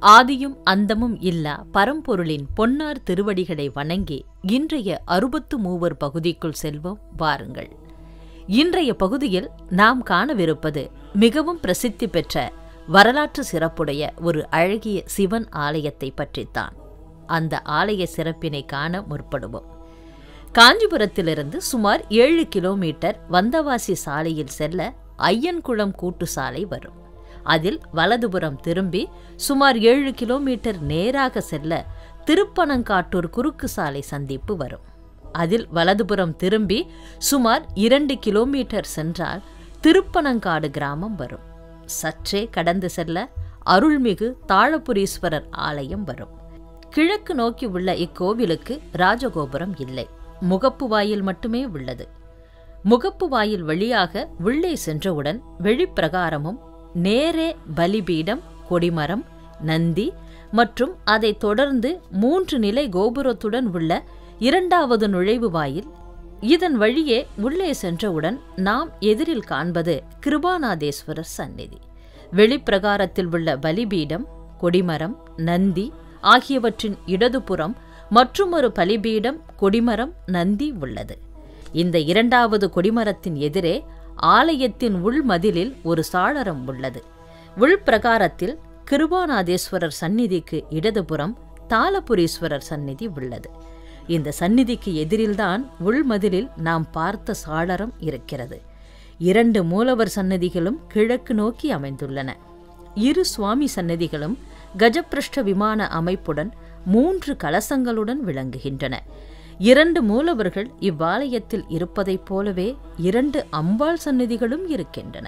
ஆதியும் அந்தமும் இல்லா பரம்பொருளின் பொன்னார் திருவடிகளை வணங்கி இன்றைய அறுபத்து மூவர் பகுதிக்குள் செல்வோம் வாருங்கள் இன்றைய பகுதியில் நாம் காணவிருப்பது மிகவும் பிரசித்தி பெற்ற வரலாற்று சிறப்புடைய ஒரு அழகிய சிவன் ஆலயத்தை பற்றித்தான் அந்த ஆலய சிறப்பினை காண முற்படுவோம் காஞ்சிபுரத்திலிருந்து சுமார் ஏழு கிலோமீட்டர் வந்தவாசி சாலையில் செல்ல ஐயன்குளம் கூட்டு சாலை வரும் அதில் வலதுபுறம் திரும்பி சுமார் ஏழு கிலோமீட்டர் நேராக செல்ல திருப்பனங்காட்டூர் குறுக்கு சாலை சந்திப்பு வரும் அதில் வலதுபுறம் திரும்பி சுமார் இரண்டு கிலோமீட்டர் சென்றால் திருப்பனங்காடு கிராமம் வரும் சற்றே கடந்து செல்ல அருள்மிகு தாழபுரீஸ்வரர் ஆலயம் வரும் கிழக்கு நோக்கி உள்ள இக்கோவிலுக்கு ராஜகோபுரம் இல்லை முகப்பு வாயில் மட்டுமே உள்ளது முகப்பு வாயில் வழியாக உள்ளே சென்றவுடன் வெளிப்பிரகாரமும் நேரே பலிபீடம் கொடிமரம் நந்தி மற்றும் அதைத் தொடர்ந்து மூன்று நிலை கோபுரத்துடன் உள்ள இரண்டாவது நுழைவு வாயில் இதன் வழியே உள்ளே சென்றவுடன் நாம் எதிரில் காண்பது கிருபாநாதேஸ்வரர் சந்நிதி வெளிப்பிரகாரத்தில் உள்ள பலிபீடம் கொடிமரம் நந்தி ஆகியவற்றின் இடதுபுறம் மற்றுமொரு பலிபீடம் கொடிமரம் நந்தி உள்ளது இந்த இரண்டாவது கொடிமரத்தின் எதிரே ஆலயத்தின் உள்மதிலில் ஒரு சாளரம் உள்ளது உள்பிரகாரத்தில் கிருபாநாதேஸ்வரர் சந்நிதிக்கு இடதுபுறம் தாளபுரீஸ்வரர் சந்நிதி உள்ளது இந்த சந்நிதிக்கு எதிரில்தான் உள்மதிலில் நாம் பார்த்த சாளரம் இருக்கிறது இரண்டு மூலவர் சன்னதிகளும் கிழக்கு நோக்கி அமைந்துள்ளன இரு சுவாமி சன்னதிகளும் கஜப்பிரஷ்ட விமான அமைப்புடன் மூன்று கலசங்களுடன் விளங்குகின்றன இரண்டு மூலவர்கள் இவ்வாலயத்தில் இருப்பதைப் போலவே இரண்டு அம்பாள் சன்னதிகளும் இருக்கின்றன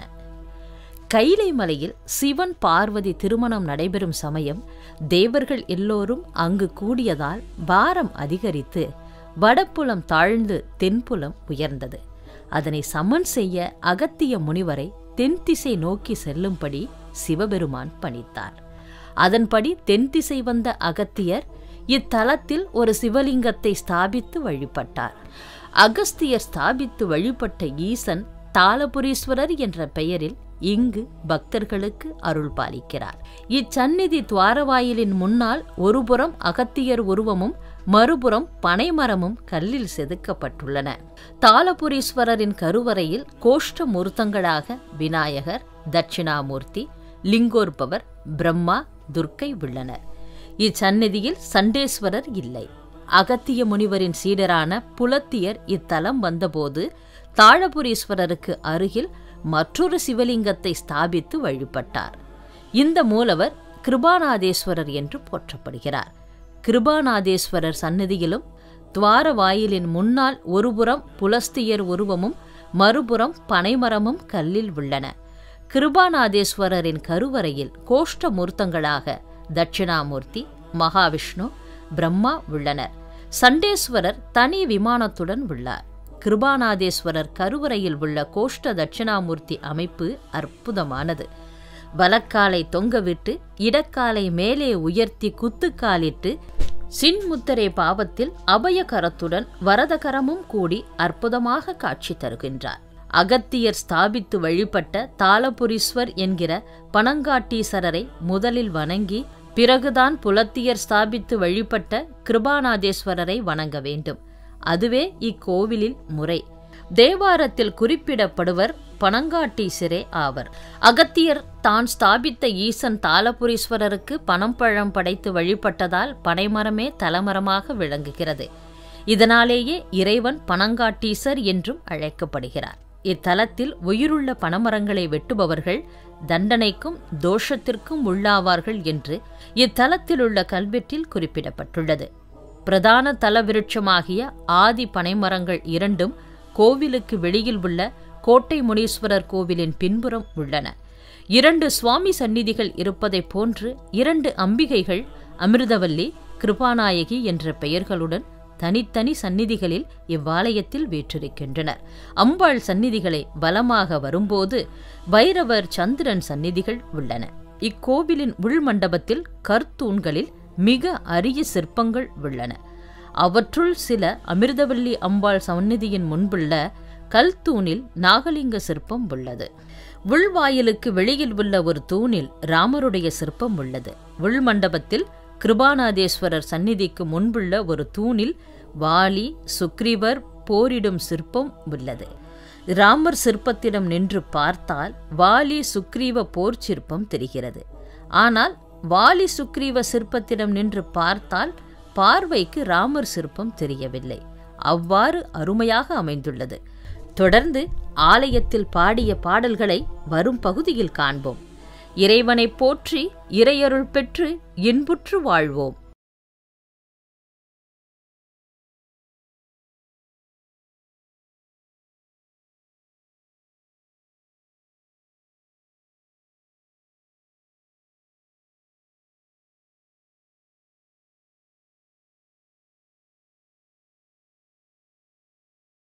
கைலை மலையில் சிவன் பார்வதி திருமணம் நடைபெறும் சமயம் தேவர்கள் எல்லோரும் அங்கு கூடியதால் பாரம் அதிகரித்து வடப்புலம் தாழ்ந்து தென்புலம் உயர்ந்தது அதனை சமன் செய்ய அகத்திய முனிவரை தென்திசை நோக்கி செல்லும்படி சிவபெருமான் பணித்தார் அதன்படி தென்திசை வந்த அகத்தியர் இத்தலத்தில் ஒரு சிவலிங்கத்தை ஸ்தாபித்து வழிபட்டார் அகஸ்தியர் ஸ்தாபித்து வழிபட்ட ஈசன் தாளபுரீஸ்வரர் என்ற பெயரில் இங்கு பக்தர்களுக்கு அருள் பாலிக்கிறார் இச்சந்நிதி துவாரவாயிலின் முன்னால் ஒருபுறம் அகத்தியர் உருவமும் மறுபுறம் பனைமரமும் கல்லில் செதுக்கப்பட்டுள்ளன தாளபுரீஸ்வரரின் கருவறையில் கோஷ்ட மூர்த்தங்களாக விநாயகர் தட்சிணாமூர்த்தி லிங்கோற்பவர் பிரம்மா துர்க்கை உள்ளனர் இச்சந்நிதியில் சண்டேஸ்வரர் இல்லை அகத்திய முனிவரின் சீடரான புலத்தியர் இத்தலம் வந்தபோது தாழபுரீஸ்வரருக்கு அருகில் மற்றொரு சிவலிங்கத்தை ஸ்தாபித்து வழிபட்டார் இந்த மூலவர் கிருபாநாதேஸ்வரர் என்று போற்றப்படுகிறார் கிருபாநாதேஸ்வரர் சன்னதியிலும் துவார வாயிலின் முன்னால் ஒருபுறம் புலஸ்தியர் உருவமும் மறுபுறம் பனைமரமும் கல்லில் உள்ளன கிருபாநாதேஸ்வரரின் கருவறையில் கோஷ்ட மூர்த்தங்களாக தட்சிணாமூர்த்தி மகாவிஷ்ணு பிரம்மா உள்ளனர் சண்டேஸ்வரர் தனி விமானத்துடன் உள்ளார் கிருபாநாதேஸ்வரர் கருவறையில் உள்ள கோஷ்ட தட்சிணாமூர்த்தி அமைப்பு அற்புதமானது வலக்காலை தொங்கவிட்டு இடக்காலை மேலே உயர்த்தி குத்துக்காலிட்டு சின்முத்தரே பாவத்தில் அபயகரத்துடன் வரதகரமும் கூடி அற்புதமாக காட்சி தருகின்றார் அகத்தியர் ஸ்தாபித்து வழிபட்ட தாளபுரீஸ்வர் என்கிற பனங்காட்டீசரரை முதலில் வணங்கி பிறகுதான் புலத்தியர் ஸ்தாபித்து வழிபட்ட கிருபாநாதேஸ்வரரை வணங்க வேண்டும் அதுவே இக்கோவிலில் முறை தேவாரத்தில் குறிப்பிடப்படுவர் பனங்காட்டீசரே ஆவர் அகத்தியர் தான் ஸ்தாபித்த ஈசன் தாளபுரீஸ்வரருக்கு பணம் பழம் படைத்து வழிபட்டதால் பனைமரமே தலமரமாக விளங்குகிறது இதனாலேயே இறைவன் பனங்காட்டீசர் என்றும் அழைக்கப்படுகிறார் இத்தலத்தில் உயிருள்ள பனமரங்களை வெட்டுபவர்கள் தண்டனைக்கும் தோஷத்திற்கும் உள்ளாவார்கள் என்று இத்தலத்தில் உள்ள கல்வெட்டில் குறிப்பிடப்பட்டுள்ளது பிரதான தல விருட்சமாகிய ஆதி பனைமரங்கள் இரண்டும் கோவிலுக்கு வெளியில் உள்ள கோட்டை முனீஸ்வரர் கோவிலின் பின்புறம் உள்ளன இரண்டு சுவாமி சந்நிதிகள் இருப்பதைப் போன்று இரண்டு அம்பிகைகள் அமிர்தவல்லி கிருபாநாயகி என்ற பெயர்களுடன் தனித்தனி சந்நிதிகளில் இவ்வாலயத்தில் வீற்றிருக்கின்றனர் அம்பாள் சந்நிதிகளை வலமாக வரும்போது பைரவர் சந்திரன் சந்நிதிகள் உள்ளன இக்கோவிலின் உள்மண்டபத்தில் கற்தூண்களில் மிக அரிய சிற்பங்கள் உள்ளன அவற்றுள் சில அமிர்தவல்லி அம்பாள் சந்நிதியின் முன்புள்ள கல்தூணில் நாகலிங்க சிற்பம் உள்ளது உள்வாயிலுக்கு வெளியில் உள்ள ஒரு தூணில் ராமருடைய சிற்பம் உள்ளது உள்மண்டபத்தில் கிருபாநாதேஸ்வரர் சந்நிதிக்கு முன்புள்ள ஒரு தூணில் வாலி சுக்ரீவர் போரிடும் சிற்பம் உள்ளது ராமர் சிற்பத்திடம் நின்று பார்த்தால் வாலி சுக்ரீவ போர் சிற்பம் தெரிகிறது ஆனால் வாலி சுக்ரீவ சிற்பத்திடம் நின்று பார்த்தால் பார்வைக்கு ராமர் சிற்பம் தெரியவில்லை அவ்வாறு அருமையாக அமைந்துள்ளது தொடர்ந்து ஆலயத்தில் பாடிய பாடல்களை வரும் பகுதியில் காண்போம் இறைவனைப் போற்றி இறையருள் பெற்று இன்புற்று வாழ்வோம்